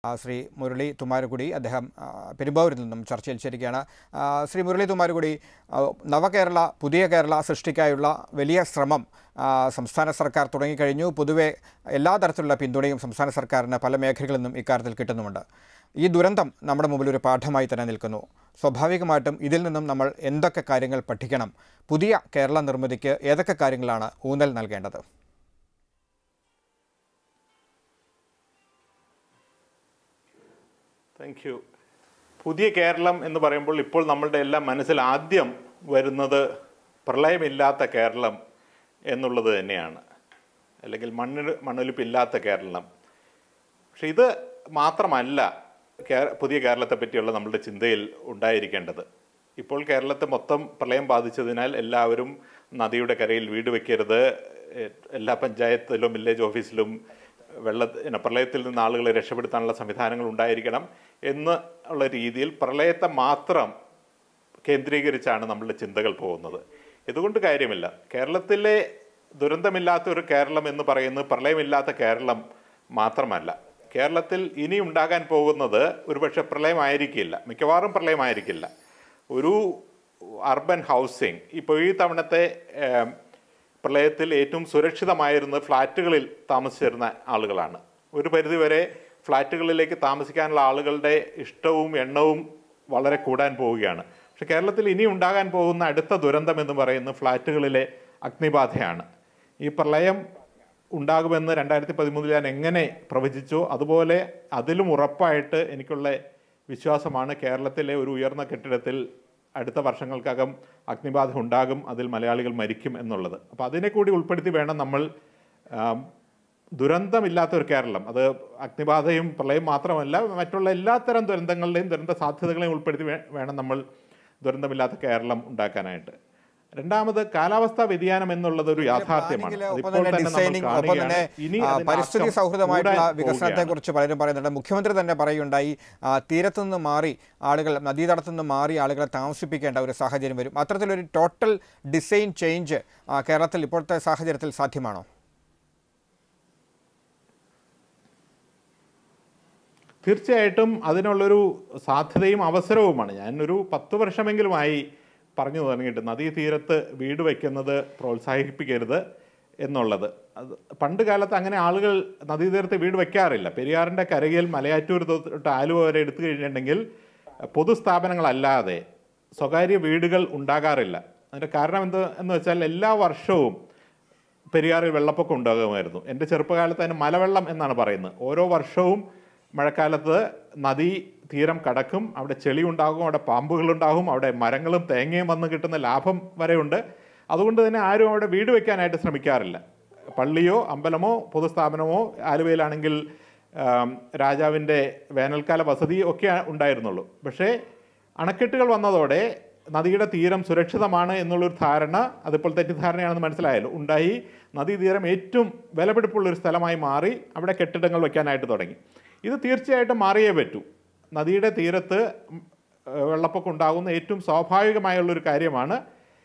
ആ, ശ്രീ മുരളി തുമ്മാരുകുടി അദ്ദേഹം ആ, പെരുമ്പാവൂരിൽ നിന്നും ചർച്ചയിൽ ചേരുകയാണ് ആ, ശ്രീ മുരളി തുമ്മാരുകുടി ആ, നവകേരള പുതിയ കേരള സൃഷ്ടിക്കായുള്ള വലിയ ശ്രമം ആ, സംസ്ഥാന സർക്കാർ തുടങ്ങിക്കഴിഞ്ഞു പൊതുവെ എല്ലാ തരത്തിലുള്ള പിന്തുണയും സംസ്ഥാന സർക്കാരിന് പല മേഖലകളിൽ നിന്നും ഇക്കാര്യത്തിൽ കിട്ടുന്നുമുണ്ട് ഈ ദുരന്തം നമ്മുടെ മുമ്പിൽ ഒരു പാഠമായി തന്നെ നിൽക്കുന്നു സ്വാഭാവികമായിട്ടും ഇതിൽ നിന്നും നമ്മൾ എന്തൊക്കെ കാര്യങ്ങൾ പഠിക്കണം പുതിയ കേരള നിർമ്മിതിക്ക് ഏതൊക്കെ കാര്യങ്ങളാണ് ഊന്നൽ നൽകേണ്ടത് താങ്ക് യു പുതിയ കേരളം എന്ന് പറയുമ്പോൾ ഇപ്പോൾ നമ്മളുടെ എല്ലാം മനസ്സിൽ ആദ്യം വരുന്നത് പ്രളയമില്ലാത്ത കേരളം എന്നുള്ളത് തന്നെയാണ് അല്ലെങ്കിൽ മണ്ണിന് മണ്ണൊലിപ്പില്ലാത്ത കേരളം പക്ഷെ ഇത് മാത്രമല്ല കേ- പുതിയ കേരളത്തെ പറ്റിയുള്ള നമ്മളുടെ ചിന്തയിൽ ഉണ്ടായിരിക്കേണ്ടത് ഇപ്പോൾ കേരളത്തെ മൊത്തം പ്രളയം ബാധിച്ചതിനാൽ എല്ലാവരും നദിയുടെ കരയിൽ വീട് വെക്കരുത് എ- എല്ലാ പഞ്ചായത്തിലും വില്ലേജ് ഓഫീസിലും വെള്ള പിന്നെ പ്രളയത്തിൽ നിന്ന് ആളുകളെ രക്ഷപ്പെടുത്താനുള്ള സംവിധാനങ്ങൾ ഉണ്ടായിരിക്കണം എന്ന് ഉള്ള രീതിയിൽ പ്രളയത്തെ മാത്രം കേന്ദ്രീകരിച്ചാണ് നമ്മളുടെ ചിന്തകൾ പോകുന്നത് ഇതുകൊണ്ട് കാര്യമില്ല കേരളത്തിലെ ദുരന്തമില്ലാത്ത ഒരു കേരളം എന്ന് പറയുന്നത് പ്രളയമില്ലാത്ത കേരളം മാത്രമല്ല കേരളത്തിൽ ഇനി ഉണ്ടാകാൻ പോകുന്നത് ഒരുപക്ഷെ പ്രളയമായിരിക്കില്ല മിക്കവാറും പ്രളയമായിരിക്കില്ല ഒരു അർബൻ ഹൗസിംഗ് ഇപ്പോൾ ഈ തവണത്തെ ഏം, പ്രളയത്തിൽ ഏറ്റവും സുരക്ഷിതമായിരുന്നത് ഫ്ലാറ്റുകളിൽ താമസിച്ചിരുന്ന ആളുകളാണ് ഒരു പരിധിവരെ ഫ്ലാറ്റുകളിലേക്ക് താമസിക്കാനുള്ള ആളുകളുടെ ഇഷ്ടവും എണ്ണവും വളരെ കൂടാൻ പോവുകയാണ് പക്ഷെ കേരളത്തിൽ ഇനി ഉണ്ടാകാൻ പോകുന്ന അടുത്ത ദുരന്തം എന്ന് പറയുന്നത് ഫ്ലാറ്റുകളിലെ അഗ്നിബാധയാണ് ഈ പ്രളയം ഉണ്ടാകുമെന്ന് രണ്ടായിരത്തി പതിമൂന്നിൽ ഞാൻ എങ്ങനെ പ്രവചിച്ചോ അതുപോലെ അതിലും ഉറപ്പായിട്ട് എനിക്കുള്ള വിശ്വാസമാണ് കേരളത്തിലെ ഒരു ഉയർന്ന കെട്ടിടത്തിൽ അടുത്ത വർഷങ്ങൾക്കകം അഗ്നിബാധ ഉണ്ടാകും അതിൽ മലയാളികൾ മരിക്കും എന്നുള്ളത് അപ്പോൾ അതിനെ കൂടി ഉൾപ്പെടുത്തി വേണം നമ്മൾ ആം, ദുരന്തമില്ലാത്ത ഒരു കേരളം അത് അഗ്നിബാധയും പ്രളയം മാത്രമല്ല മറ്റുള്ള എല്ലാത്തരം ദുരന്തങ്ങളുടെയും ദുരന്ത സാധ്യതകളെയും ഉൾപ്പെടുത്തി വേ- വേണം നമ്മൾ ദുരന്തമില്ലാത്ത കേരളം ഉണ്ടാക്കാനായിട്ട് രണ്ടാമത് കാലാവസ്ഥാ വ്യതിയാനം എന്നുള്ളത് ഒരു യാഥാർത്ഥ്യമാണ് പ്ലാനിങ്ങില് അതിപ്പോൾ ഒപ്പം തന്നെ തന്നെ നമ്മൾ ഡിസൈനിങ് ഒപ്പം തന്നെ കാണുകയാണ്. ഇനി ആ, അതിന്റെ പരിസ്ഥിതി ആക്കം സൗഹൃദമായിട്ടുള്ള കൂടാൻ വികസനത്തെ പോവുകയാണ്. കുറിച്ച് പലരും പറയുന്നുണ്ട് മുഖ്യമന്ത്രി തന്നെ പറയുണ്ടായി ആ, തീരത്തു നിന്ന് മാറി ആളുകൾ നദീതടത്തു നിന്ന് മാറി ആളുകളെ താമസിപ്പിക്കേണ്ട ഒരു സാഹചര്യം വരും അത്തരത്തിലൊരു ടോട്ടൽ ഡിസൈൻ ചേഞ്ച് ആ, കേരളത്തിൽ ഇപ്പോഴത്തെ സാഹചര്യത്തിൽ സാധ്യമാണോ തീർച്ചയായിട്ടും അതിനുള്ളൊരു സാധ്യതയും അവസരവുമാണ് ഞാൻ ഒരു പത്ത് വർഷമെങ്കിലുമായി പറഞ്ഞു തുടങ്ങിയിട്ട് നദീതീരത്ത് വീട് വയ്ക്കുന്നത് പ്രോത്സാഹിപ്പിക്കരുത് എന്നുള്ളത് അത് പണ്ട് കാലത്ത് അങ്ങനെ ആളുകൾ നദീതീരത്ത് വീട് വയ്ക്കാറില്ല പെരിയാറിൻ്റെ കരയിൽ മലയാറ്റൂർ തൊട്ട് ആലുവ വരെ എടുത്തു കഴിഞ്ഞിട്ടുണ്ടെങ്കിൽ പൊതുസ്ഥാപനങ്ങളല്ലാതെ സ്വകാര്യ വീടുകൾ ഉണ്ടാകാറില്ല അതിൻ്റെ കാരണം എന്ത് എന്ന് വെച്ചാൽ എല്ലാ വർഷവും പെരിയാറിൽ വെള്ളപ്പൊക്കം ഉണ്ടാകുമായിരുന്നു എൻ്റെ ചെറുപ്പകാലത്ത് അതിന് മലവെള്ളം എന്നാണ് പറയുന്നത് ഓരോ വർഷവും മഴക്കാലത്ത് നദി തീരം കടക്കും അവിടെ ചെളി ഉണ്ടാകും അവിടെ പാമ്പുകളുണ്ടാകും അവിടെ മരങ്ങളും തേങ്ങയും വന്ന് കിട്ടുന്ന ലാഭം വരെയുണ്ട് അതുകൊണ്ട് തന്നെ ആരും അവിടെ വീട് വെക്കാനായിട്ട് ശ്രമിക്കാറില്ല പള്ളിയോ അമ്പലമോ പൊതുസ്ഥാപനമോ ആലുവയിലാണെങ്കിൽ ആം, രാജാവിൻ്റെ വേനൽക്കാല വസതി ഒക്കെ ഉണ്ടായിരുന്നുള്ളൂ പക്ഷേ അണക്കെട്ടുകൾ വന്നതോടെ നദിയുടെ തീരം സുരക്ഷിതമാണ് എന്നുള്ളൊരു ധാരണ അതിപ്പോൾ തെറ്റിദ്ധാരണയാണെന്ന് മനസ്സിലായല്ലോ ഉണ്ടായി നദീതീരം ഏറ്റവും വിലപിടിപ്പുള്ള ഒരു സ്ഥലമായി മാറി അവിടെ കെട്ടിടങ്ങൾ വയ്ക്കാനായിട്ട് തുടങ്ങി ഇത് തീർച്ചയായിട്ടും മാറിയേ പറ്റൂ നദിയുടെ തീരത്ത് ഉം, ഏഹ്, വെള്ളപ്പൊക്കം ഉണ്ടാകുന്ന ഏറ്റവും സ്വാഭാവികമായുള്ളൊരു കാര്യമാണ്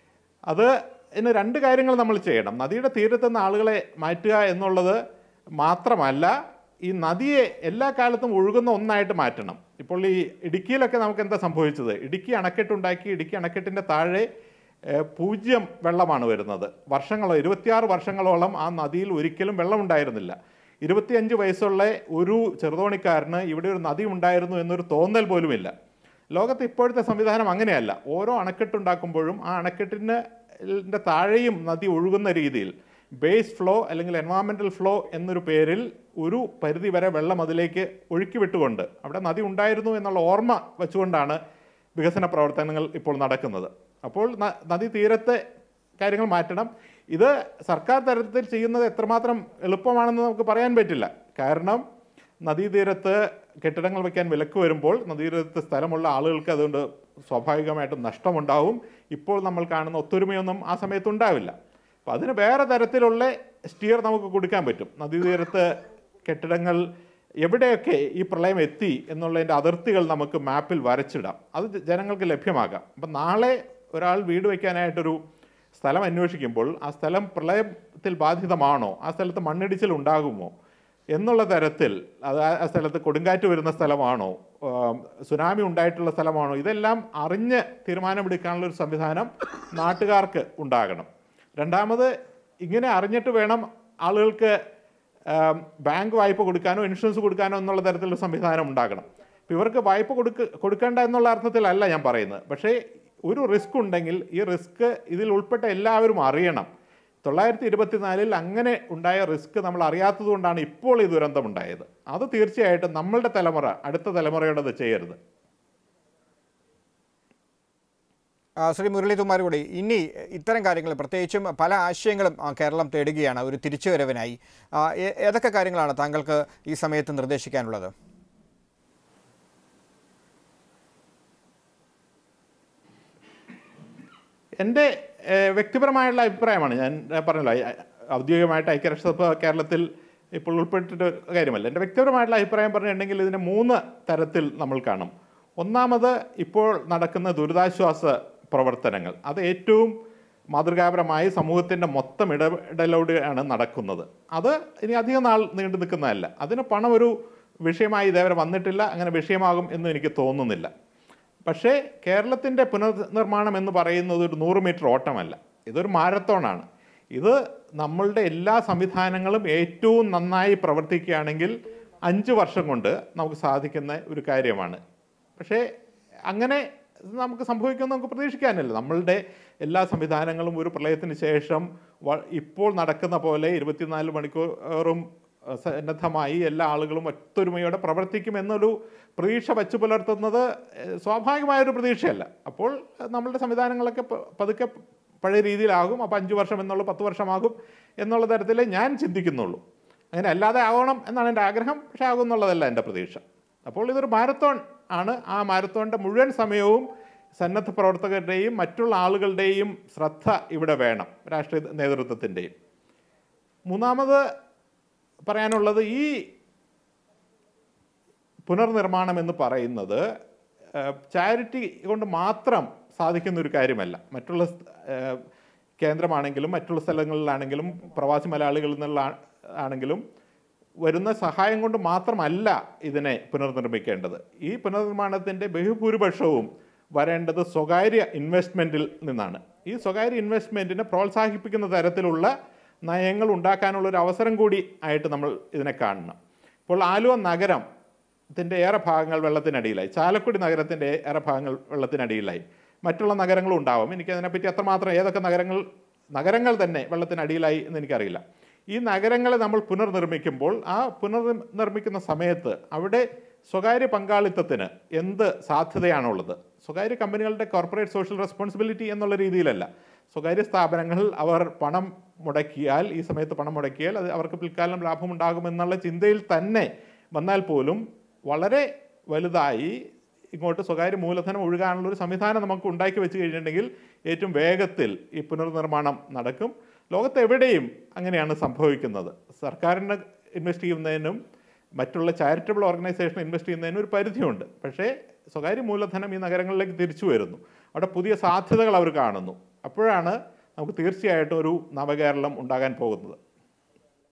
അത് ഇന്ന് രണ്ട് കാര്യങ്ങൾ നമ്മൾ ചെയ്യണം നദിയുടെ തീരത്ത് നിന്ന് ആളുകളെ മാറ്റുക എന്നുള്ളത് മാത്രമല്ല ഈ നദിയെ എല്ലാ കാലത്തും ഒഴുകുന്ന ഒന്നായിട്ട് മാറ്റണം ഇപ്പോൾ ഈ ഇടുക്കിയിലൊക്കെ നമുക്ക് എന്താ സംഭവിച്ചത് ഇടുക്കി അണക്കെട്ടുണ്ടാക്കി ഇടുക്കി അണക്കെട്ടിൻ്റെ താഴെ ഏഹ്, പൂജ്യം വെള്ളമാണ് വരുന്നത് വർഷങ്ങളോ ഇരുപത്തിയാറ് വർഷങ്ങളോളം ആ നദിയിൽ ഒരിക്കലും വെള്ളം ഉണ്ടായിരുന്നില്ല ഇരുപത്തിയഞ്ച് വയസ്സുള്ള ഒരു ചെറുതോണിക്കാരന് ഇവിടെ ഒരു നദി ഉണ്ടായിരുന്നു എന്നൊരു തോന്നൽ പോലുമില്ല ലോകത്ത് ഇപ്പോഴത്തെ സംവിധാനം അങ്ങനെയല്ല ഓരോ അണക്കെട്ടുണ്ടാക്കുമ്പോഴും ആ അണക്കെട്ടിന് ന്റെ താഴെയും നദി ഒഴുകുന്ന രീതിയിൽ ബേസ് ഫ്ലോ അല്ലെങ്കിൽ എൻവയോൺമെൻറ്റൽ ഫ്ലോ എന്നൊരു പേരിൽ ഒരു പരിധി വരെ വെള്ളം അതിലേക്ക് ഒഴുക്കി വിട്ടുകൊണ്ട് അവിടെ നദി ഉണ്ടായിരുന്നു എന്നുള്ള ഓർമ്മ വെച്ചുകൊണ്ടാണ് വികസന പ്രവർത്തനങ്ങൾ ഇപ്പോൾ നടക്കുന്നത് അപ്പോൾ ന- നദി തീരത്തെ കാര്യങ്ങൾ മാറ്റണം ഇത് സർക്കാർ തലത്തിൽ ചെയ്യുന്നത് എത്രമാത്രം എളുപ്പമാണെന്ന് നമുക്ക് പറയാൻ പറ്റില്ല കാരണം നദീതീരത്ത് കെട്ടിടങ്ങൾ വയ്ക്കാൻ വിലക്ക് വരുമ്പോൾ നദീതീരത്ത് സ്ഥലമുള്ള ആളുകൾക്ക് അതുകൊണ്ട് സ്വാഭാവികമായിട്ടും നഷ്ടമുണ്ടാവും ഇപ്പോൾ നമ്മൾ കാണുന്ന ഒത്തൊരുമയൊന്നും ആ സമയത്ത് ഉണ്ടാവില്ല അപ്പോൾ അതിന് വേറെ തരത്തിലുള്ള സ്റ്റിയർ നമുക്ക് കൊടുക്കാൻ പറ്റും നദീതീരത്ത് കെട്ടിടങ്ങൾ എവിടെയൊക്കെ ഈ പ്രളയം എത്തി എന്നുള്ളതിൻ്റെ അതിർത്തികൾ നമുക്ക് മാപ്പിൽ വരച്ചിടാം അത് ജ- ജനങ്ങൾക്ക് ലഭ്യമാകാം അപ്പം നാളെ ഒരാൾ വീട് വയ്ക്കാനായിട്ടൊരു സ്ഥലം അന്വേഷിക്കുമ്പോൾ ആ സ്ഥലം പ്രളയത്തിൽ ബാധിതമാണോ ആ സ്ഥലത്ത് മണ്ണിടിച്ചിൽ ഉണ്ടാകുമോ എന്നുള്ള തരത്തിൽ അത് ആ ആ സ്ഥലത്ത് കൊടുങ്കാറ്റ് വരുന്ന സ്ഥലമാണോ ആം, സുനാമി ഉണ്ടായിട്ടുള്ള സ്ഥലമാണോ ഇതെല്ലാം അറിഞ്ഞ് തീരുമാനമെടുക്കാനുള്ള ഒരു സംവിധാനം നാട്ടുകാർക്ക് ഉണ്ടാകണം രണ്ടാമത് ഇങ്ങനെ അറിഞ്ഞിട്ട് വേണം ആളുകൾക്ക് ആം, ബാങ്ക് വായ്പ കൊടുക്കാനോ ഇൻഷുറൻസ് കൊടുക്കാനോ എന്നുള്ള തരത്തിലുള്ള സംവിധാനം ഉണ്ടാകണം അപ്പോൾ ഇവർക്ക് വായ്പ കൊടുക്ക കൊടുക്കേണ്ട എന്നുള്ള അർത്ഥത്തിലല്ല ഞാൻ പറയുന്നത് പക്ഷേ ഒരു റിസ്ക് ഉണ്ടെങ്കിൽ ഈ റിസ്ക് ഇതിൽ ഉൾപ്പെട്ട എല്ലാവരും അറിയണം തൊള്ളായിരത്തി ഇരുപത്തിനാലിൽ അങ്ങനെ ഉണ്ടായ റിസ്ക് നമ്മൾ അറിയാത്തത് കൊണ്ടാണ് ഇപ്പോൾ ഈ ദുരന്തം ഉണ്ടായത് അത് തീർച്ചയായിട്ടും നമ്മളുടെ തലമുറ അടുത്ത തലമുറയോടത് ചെയ്യരുത് ആ, ശ്രീ മുരളി തുമ്മാരുകൂടി ഇനി ഇത്തരം കാര്യങ്ങൾ പ്രത്യേകിച്ചും പല ആശയങ്ങളും ആ, കേരളം തേടുകയാണ് ഒരു തിരിച്ചുവരവിനായി ആ, ഏ- ഏതൊക്കെ കാര്യങ്ങളാണ് താങ്കൾക്ക് ഈ സമയത്ത് നിർദ്ദേശിക്കാനുള്ളത് എൻ്റെ ഏഹ്, വ്യക്തിപരമായുള്ള അഭിപ്രായമാണ് ഞാൻ ഞാൻ പറഞ്ഞല്ലോ ഐ- ഔദ്യോഗികമായിട്ട് ഐക്യരാഷ്ട്രസഭ കേരളത്തിൽ ഇപ്പോൾ ഉൾപ്പെട്ടിട്ട് കാര്യമല്ല എൻ്റെ വ്യക്തിപരമായിട്ടുള്ള അഭിപ്രായം പറഞ്ഞിട്ടുണ്ടെങ്കിൽ ഇതിനെ മൂന്ന് തരത്തിൽ നമ്മൾ കാണും ഒന്നാമത് ഇപ്പോൾ നടക്കുന്ന ദുരിതാശ്വാസ പ്രവർത്തനങ്ങൾ അത് ഏറ്റവും മാതൃകാപരമായി സമൂഹത്തിൻ്റെ മൊത്തം ഇടപെടലോടെയാണ് നടക്കുന്നത് അത് ഇനി അധികം നാൾ നീണ്ടു നിൽക്കുന്നതല്ല അതിന് പണം ഒരു വിഷയമായി ഇതേവരെ വന്നിട്ടില്ല അങ്ങനെ വിഷയമാകും എന്നും എനിക്ക് തോന്നുന്നില്ല പക്ഷേ കേരളത്തിൻ്റെ പുനർനിർമ്മാണം എന്ന് പറയുന്നത് ഒരു നൂറ് മീറ്റർ ഓട്ടമല്ല ഇതൊരു മാരത്തോണാണ് ഇത് നമ്മളുടെ എല്ലാ സംവിധാനങ്ങളും ഏറ്റവും നന്നായി പ്രവർത്തിക്കുകയാണെങ്കിൽ അഞ്ച് വർഷം കൊണ്ട് നമുക്ക് സാധിക്കുന്ന ഒരു കാര്യമാണ് പക്ഷേ അങ്ങനെ നമുക്ക് സംഭവിക്കുമെന്ന് നമുക്ക് പ്രതീക്ഷിക്കാനില്ല നമ്മളുടെ എല്ലാ സംവിധാനങ്ങളും ഒരു പ്രളയത്തിന് ശേഷം വ- ഇപ്പോൾ നടക്കുന്ന പോലെ ഇരുപത്തിനാല് മണിക്കൂറും അഹ് സന്നദ്ധമായി എല്ലാ ആളുകളും ഒത്തൊരുമയോടെ പ്രവർത്തിക്കും എന്നൊരു പ്രതീക്ഷ വച്ചു പുലർത്തുന്നത് ഏഹ്, സ്വാഭാവികമായൊരു പ്രതീക്ഷയല്ല അപ്പോൾ അഹ് നമ്മളുടെ സംവിധാനങ്ങളൊക്കെ പ- പതുക്കെ പഴയ രീതിയിലാകും അപ്പോൾ അഞ്ച് വർഷം എന്നുള്ള പത്ത് വർഷമാകും എന്നുള്ള തരത്തിൽ ഞാൻ ചിന്തിക്കുന്നുള്ളൂ അങ്ങനെ അല്ലാതെ ആവണം എന്നാണ് എൻ്റെ ആഗ്രഹം പക്ഷേ ആകും എന്നുള്ളതല്ല എൻ്റെ പ്രതീക്ഷ അപ്പോൾ ഇതൊരു മാരത്തോൺ ആണ് ആ മാരത്തോണിൻ്റെ മുഴുവൻ സമയവും സന്നദ്ധ പ്രവർത്തകരുടെയും മറ്റുള്ള ആളുകളുടെയും ശ്രദ്ധ ഇവിടെ വേണം രാഷ്ട്രീയ നേതൃത്വത്തിൻ്റെയും മൂന്നാമത് പറയാനുള്ളത് ഈ പുനർനിർമ്മാണം എന്ന് പറയുന്നത് ചാരിറ്റി കൊണ്ട് മാത്രം സാധിക്കുന്ന ഒരു കാര്യമല്ല മറ്റുള്ള സ്- ഏഹ്, കേന്ദ്രമാണെങ്കിലും മറ്റുള്ള സ്ഥലങ്ങളിലാണെങ്കിലും പ്രവാസി മലയാളികളിൽ നിന്നുള്ള ആ- ആണെങ്കിലും വരുന്ന സഹായം കൊണ്ട് മാത്രമല്ല ഇതിനെ പുനർനിർമ്മിക്കേണ്ടത് ഈ പുനർനിർമ്മാണത്തിൻ്റെ ബഹുഭൂരിപക്ഷവും വരേണ്ടത് സ്വകാര്യ ഇൻവെസ്റ്റ്മെൻറ്റിൽ നിന്നാണ് ഈ സ്വകാര്യ ഇൻവെസ്റ്റ്മെൻറ്റിനെ പ്രോത്സാഹിപ്പിക്കുന്ന തരത്തിലുള്ള നയങ്ങൾ ഉണ്ടാക്കാനുള്ള ഒരു അവസരം കൂടി ആയിട്ട് നമ്മൾ ഇതിനെ കാണണം ഇപ്പോൾ ആലുവ നഗരം ത്തിൻ്റെ ഏറെ ഭാഗങ്ങൾ വെള്ളത്തിനടിയിലായി ചാലക്കുടി നഗരത്തിൻ്റെ ഏറെ ഭാഗങ്ങൾ വെള്ളത്തിനടിയിലായി മറ്റുള്ള നഗരങ്ങളും ഉണ്ടാവും എനിക്ക് അതിനെപ്പറ്റി അത്രമാത്രം ഏതൊക്കെ നഗരങ്ങൾ നഗരങ്ങൾ തന്നെ വെള്ളത്തിനടിയിലായി എന്ന് എനിക്കറിയില്ല ഈ നഗരങ്ങളെ നമ്മൾ പുനർനിർമ്മിക്കുമ്പോൾ ആ പുനർനിർമ്മിക്കുന്ന സമയത്ത് അവിടെ സ്വകാര്യ പങ്കാളിത്തത്തിന് എന്ത് സാധ്യതയാണുള്ളത് സ്വകാര്യ കമ്പനികളുടെ കോർപ്പറേറ്റ് സോഷ്യൽ റെസ്പോൺസിബിലിറ്റി എന്നുള്ള രീതിയിലല്ല സ്വകാര്യ സ്ഥാപനങ്ങൾ അവർ പണം മുടക്കിയാൽ ഈ സമയത്ത് പണം മുടക്കിയാൽ അത് അവർക്ക് പിൽക്കാലം ലാഭമുണ്ടാകുമെന്നുള്ള ചിന്തയിൽ തന്നെ വന്നാൽ പോലും വളരെ വലുതായി ഇങ്ങോട്ട് സ്വകാര്യ മൂലധനം ഒഴുകാനുള്ള ഒരു സംവിധാനം നമുക്ക് ഉണ്ടാക്കി വെച്ച് കഴിഞ്ഞിട്ടുണ്ടെങ്കിൽ ഏറ്റവും വേഗത്തിൽ ഈ പുനർനിർമ്മാണം നടക്കും ലോകത്ത് എവിടെയും അങ്ങനെയാണ് സംഭവിക്കുന്നത് സർക്കാരിന് ഇൻവെസ്റ്റ് ചെയ്യുന്നതിനും മറ്റുള്ള ചാരിറ്റബിൾ ഓർഗനൈസേഷൻ ഇൻവെസ്റ്റ് ചെയ്യുന്നതിനും ഒരു പരിധിയുണ്ട് പക്ഷേ സ്വകാര്യ മൂലധനം ഈ നഗരങ്ങളിലേക്ക് തിരിച്ചു വരുന്നു അവിടെ പുതിയ സാധ്യതകൾ അവർ കാണുന്നു അപ്പോഴാണ് നമുക്ക് തീർച്ചയായിട്ടും ഒരു നവകേരളം ഉണ്ടാകാൻ പോകുന്നത്